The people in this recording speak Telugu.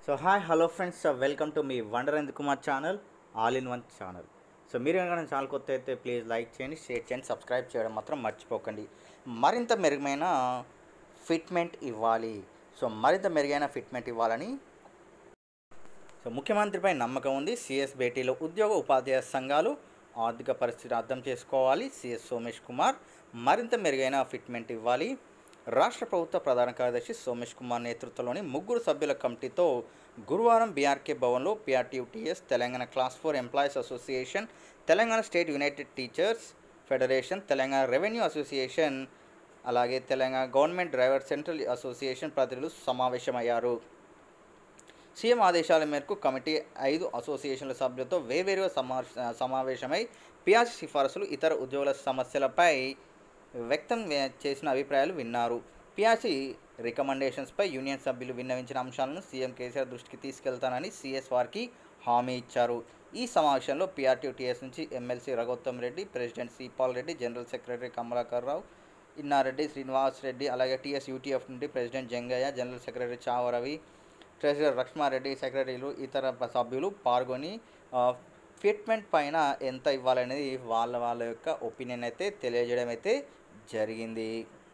so hi hello friends welcome to మీ wonder and Kumar channel all in one channel so మీరు కనుక నా ఛానల్ కొత్త అయితే ప్లీజ్ లైక్ చేయండి షేర్ చేయండి సబ్స్క్రైబ్ చేయడం మాత్రం మర్చిపోకండి మరింత మెరుగైన ఫిట్మెంట్ ఇవ్వాలి సో మరింత మెరుగైన ఫిట్మెంట్ ఇవ్వాలని సో ముఖ్యమంత్రిపై నమ్మకం ఉంది సిఎస్ భేటీలో ఉద్యోగ ఉపాధ్యాయ సంఘాలు ఆర్థిక పరిస్థితి అర్థం చేసుకోవాలి సిఎస్ సోమేష్ కుమార్ మరింత మెరుగైన ఫిట్మెంట్ ఇవ్వాలి రాష్ట్ర ప్రభుత్వ ప్రధాన కార్యదర్శి సోమేష్ కుమార్ నేతృత్వంలోని ముగ్గురు సభ్యుల కమిటీతో గురువారం బీఆర్కే భవన్లో PRTUTS Telangana class four employees association Telangana state united teachers federation Telangana revenue association అలాగే Telangana government driver central association ప్రతినిధులు సమావేశమయ్యారు సీఎం ఆదేశాల మేరకు కమిటీ ఐదు అసోసియేషన్ల సభ్యులతో వేవేరుగా సమా సమావేశమై పియాసి సిఫారసులు ఇతర ఉద్యోగుల సమస్యలపై వ్యక్తం వే- చేసిన అభిప్రాయాలు విన్నారు పియాసి రికమెండేషన్స్పై యూనియన్ సభ్యులు విన్నవించిన అంశాలను సీఎం కేసీఆర్ దృష్టికి తీసుకెళ్తానని సీఎస్ వారికి హామీ ఇచ్చారు ఈ సమావేశంలో పిఆర్టీటీఎస్ నుంచి MLC Raghottam Reddy president Sipal Reddy general secretary Kamalakar Rao Innareddy Srinivas Reddy అలాగే టీఎస్ యూటీఎఫ్ నుండి president Jangaiah general secretary Chavaravi treasurer Lakshmareddy సెక్రటరీలు ఇతర ప- సభ్యులు పాల్గొని ఆ, ఫిట్మెంట్ పైన ఎంత ఇవ్వాలనేది వాళ్ళ వాళ్ళ యొక్క ఒపీనియన్ అయితే తెలియజేయడం అయితే జరిగింది